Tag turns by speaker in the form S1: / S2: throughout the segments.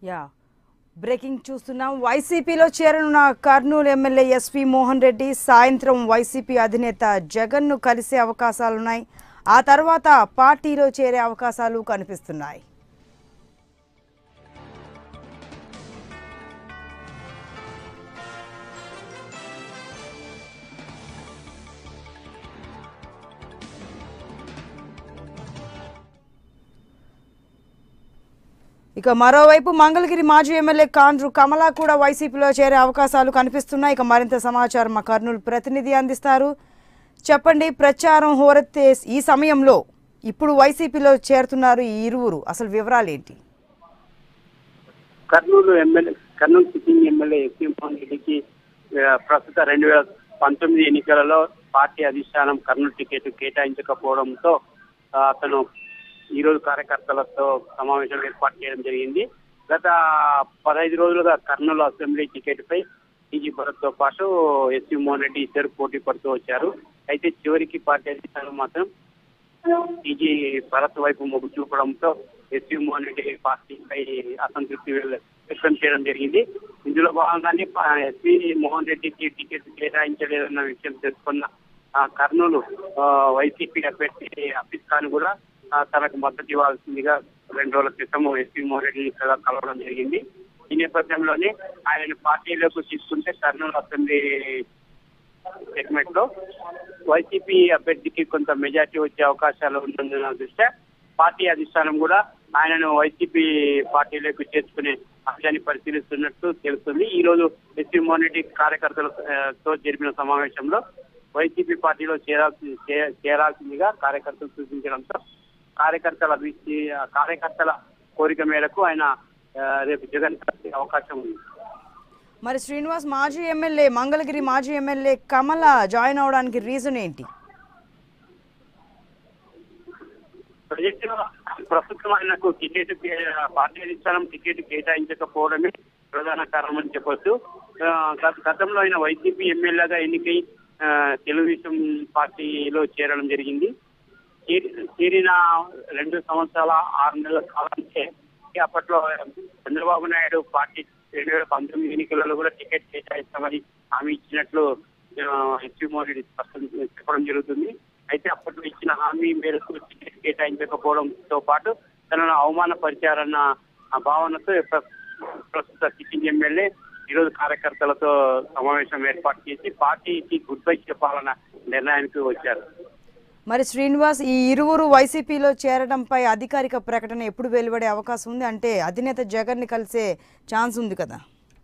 S1: yeah breaking చూస్తున్నాం వైసీపీలో చేరనున్న కర్నూలు ఎమ్మెల్యే ఎస్పీ మోహన్ రెడ్డి సాయంత్రం వైసీపీ అధినేత జగన్ను కలిసే అవకాశాలున్నాయి ఆ తర్వాత పార్టీలో చేరే అవకాశాలు కనిపిస్తున్నాయి ఇక మరోవైపు మంగళగిరి మాజీ ఎమ్మెల్యే కాండ్రు కమలా కూడా వైసీపీలో చేరే అవకాశాలు కనిపిస్తున్నాయి ఇక మరింత సమాచారం మా కర్నూలు ప్రతినిధి అందిస్తారు చెప్పండి ప్రచారం హోరెత్తే ఈ సమయంలో ఇప్పుడు వైసీపీలో చేరుతున్నారు ఈ ఇరువురు అసలు వివరాలు ఏంటి
S2: Kurnool MLA Kurnool sitting MLA SP Mohan రెడ్డికి ఆ, ప్రస్తుత రెండు వేల పంతొమ్మిది ఎన్నికలలో పార్టీ అధిష్టానం కర్నూలు టికెట్ కేటాయించకపోవడంతో ఆ, అతను ఈ రోజు కార్యకర్తలతో సమావేశం ఏర్పాటు చేయడం జరిగింది గత పదహైదు రోజులుగా కర్నూలు అసెంబ్లీ టికెట్ పై టీజీ భరత్ తో పాటు ఎస్పీ మోహన్ రెడ్డి ఇద్దరు పోటీ పడుతూ వచ్చారు అయితే చివరికి పార్టీ అధిష్టానం మాత్రం టీజీ భరత్ వైపు మొగ్గు చూపడంతో ఎస్పీ మోహన్ రెడ్డి పార్టీపై అసంతృప్తి వ్యక్తం చేయడం జరిగింది ఇందులో భాగంగానే ప- ఎస్పీ మోహన్ రెడ్డికి టికెట్ కేటాయించలేదన్న విషయం తెలుసుకున్న ఆ, కర్నూలు ఆ, వైసీపీ అభ్యర్థి అఫీస్ ఖాన్ కూడా ఆ, తనకు మద్దతు ఇవ్వాల్సిందిగా రెండు రోజుల క్రితం ఎస్పీ మోహన్ రెడ్డిని ఇక్కడ కలవడం జరిగింది ఈ నేపథ్యంలోనే ఆయన పార్టీలోకి తీసుకుంటే కర్నూలు అసెంబ్లీ సెగ్మెంట్ లో వైసీపీ అభ్యర్థికి కొంత మెజార్టీ వచ్చే అవకాశాలు ఉన్నందున దృష్ట్యా పార్టీ అధిష్టానం కూడా ఆయనను వైసీపీ పార్టీలోకి చేర్చుకునే అంశాన్ని పరిశీలిస్తున్నట్టు తెలుస్తుంది ఈ రోజు ఎస్పీ మోహన్ రెడ్డి కార్యకర్తలతో జరిపిన సమావేశంలో వైసీపీ పార్టీలో చేరాల్సి చే- చేరాల్సిందిగా కార్యకర్తలు సూచించడంతో కార్యకర్తల అభివృద్ధి కార్యకర్తల కోరిక మేరకు ఆయన ఆ, రేపు జగన్ కలిసే అవకాశం ఉంది
S1: మరి శ్రీనివాస్ మాజీ ఎమ్మెల్యే మంగళగిరి మాజీ ఎమ్మెల్యే కమల జాయిన్ అవడానికి రీజన్ ఏంటి
S2: ప్రజెక్ట్ ప్రస్తుతం ఆయనకు టికెట్ కే- పార్టీ అధిష్టానం టికెట్ కేటాయించకపోవడమే ప్రధాన కారణం అని చెప్పొచ్చు ఆ, గత- గతంలో ఆయన వైసీపీ ఎమ్మెల్యేగా ఎన్నికై ఆ, తెలుగుదేశం పార్టీలో చేరడం జరిగింది చేరి- చేరిన రెండు సంవత్సరాల ఆరు నెలల కాలానికే అప్పట్లో చంద్రబాబు నాయుడు పార్టీ రెండు వేల పంతొమ్మిది ఎన్నికలలో కూడా టికెట్ కేటాయిస్తామని హామీ ఇచ్చినట్లు ఎస్పీ మోహన్ రెడ్డి స్పష్టం చెప్పడం జరుగుతుంది అయితే అప్పట్లో ఇచ్చిన హామీ మేరకు టికెట్ కేటాయించకపోవడంతో పాటు తనను అవమానపరిచారన్న ఆ భావనతో ప్ర- ప్రస్తుత సిట్టింగ్ ఎమ్మెల్యే ఈరోజు కార్యకర్తలతో సమావేశం ఏర్పాటు చేసి పార్టీకి గుడ్ బై చెప్పాలన్న నిర్ణయానికి వచ్చారు
S1: మరి శ్రీనివాస్ ఈ ఇరువురు వైసీపీలో చేరడంపై అధికారిక ప్రకటన ఎప్పుడు వెలువడే అవకాశం ఉంది అంటే అధినేత జగన్ని కలిసే ఛాన్స్ ఉంది కదా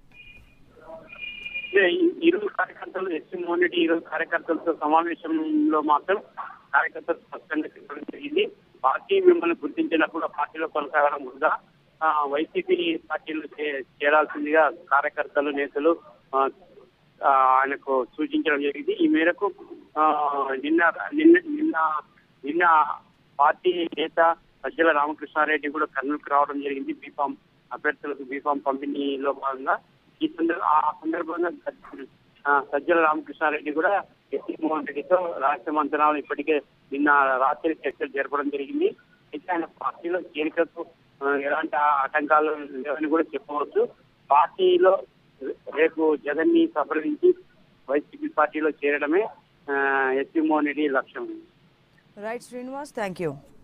S2: ఇదే ఈ- ఈరోజు కార్యకర్తలు ఎస్సీ మోహన్ రెడ్డి ఈరోజు కార్యకర్తలతో సమావేశంలో మాత్రం కార్యకర్తలు స్పష్టంగా చెప్పడం జరిగింది పార్టీ మిమ్మల్ని గుర్తించినప్పుడు ఆ పార్టీలో కొనసాగడం వృధా ఆ, వైసీపీ పార్టీలో చే- చేరాల్సిందిగా కార్యకర్తలు నేతలు ఆ, ఆ, ఆయనకు సూచించడం జరిగింది ఈ మేరకు ఆ, నిన్న నిన్న నిన్న నిన్న పార్టీ నేత సజ్జల రామకృష్ణారెడ్డి కూడా కర్నూలుకు రావడం జరిగింది బీఫామ్ అభ్యర్థులకు బీఫామ్ పంపిణీలో భాగంగా ఈ సందర్భ ఆ సందర్భంగా ఆ, సజ్జల రామకృష్ణారెడ్డి కూడా ఎస్సీ మోహన్ రెడ్డితో రాష్ట్ర మంత్రాలు ఇప్పటికే నిన్న రాత్రి చర్చలు జరపడం జరిగింది అయితే ఆయన పార్టీలో చేరికకు ఆ, ఎలాంటి ఆటంకాలు లేవని కూడా చెప్పవచ్చు పార్టీలో రేపు జగన్ ని సంప్రదించి వైసీపీ పార్టీలో చేరడమే ఎస్సీ మోహన్ రెడ్డి లక్ష్యం
S1: రైట్ శ్రీనివాస్ థ్యాంక్ యూ